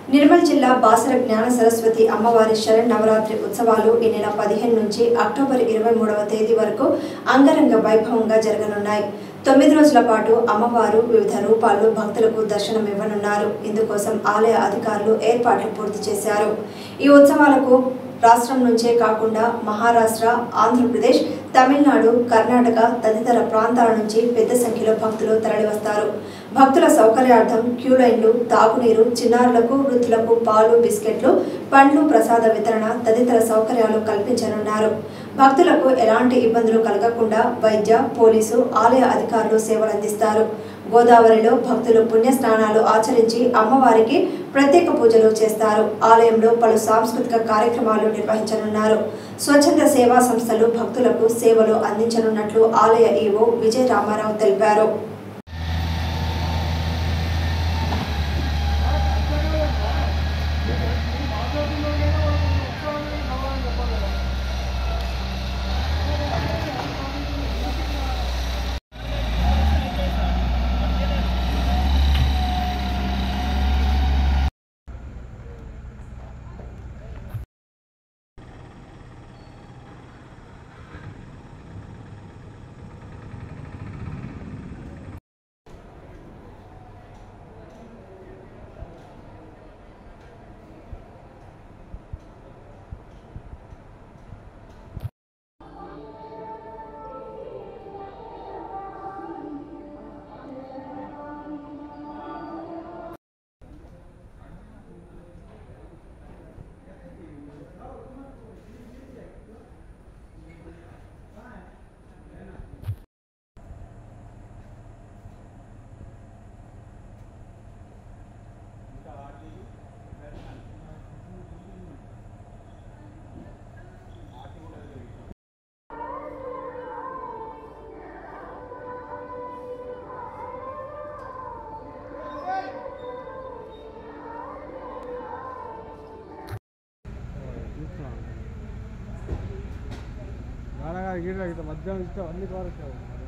నిర్మల్ జిల్లా బాసర జ్ఞాన సరస్వతి అమ్మవారి శరణ్ నవరాత్రి ఉత్సవాలు ఈ నెల పదిహేను నుంచి అక్టోబర్ ఇరవై మూడవ తేదీ వరకు అంగరంగ వైభవంగా జరగనున్నాయి తొమ్మిది రోజుల పాటు అమ్మవారు వివిధ రూపాల్లో భక్తులకు దర్శనమివ్వనున్నారు ఇందుకోసం ఆలయ అధికారులు ఏర్పాట్లు పూర్తి చేశారు ఈ ఉత్సవాలకు రాష్ట్రం నుంచే కాకుండా మహారాష్ట్ర ఆంధ్రప్రదేశ్ తమిళనాడు కర్ణాటక తదితర ప్రాంతాల నుంచి పెద్ద సంఖ్యలో భక్తులు తరలివస్తారు భక్తుల సౌకర్యార్థం క్యూ లైన్లు తాగునీరు చిన్నారులకు వృద్ధులకు పాలు బిస్కెట్లు పండ్లు ప్రసాద వితరణ తదితర సౌకర్యాలు కల్పించనున్నారు భక్తులకు ఎలాంటి ఇబ్బందులు కలగకుండా వైద్య పోలీసు ఆలయ అధికారులు సేవలు అందిస్తారు గోదావరిలో భక్తులు పుణ్యస్నానాలు ఆచరించి అమ్మవారికి ప్రత్యేక పూజలు చేస్తారు ఆలయంలో పలు సాంస్కృతిక కార్యక్రమాలు నిర్వహించనున్నారు స్వచ్ఛంద సేవా సంస్థలు భక్తులకు సేవలు అందించనున్నట్లు ఆలయ ఈవో విజయ రామారావు తెలిపారు నాన్నగారు గీట ఇట్లా మధ్యాహ్నం ఇస్తే అన్ని కవర్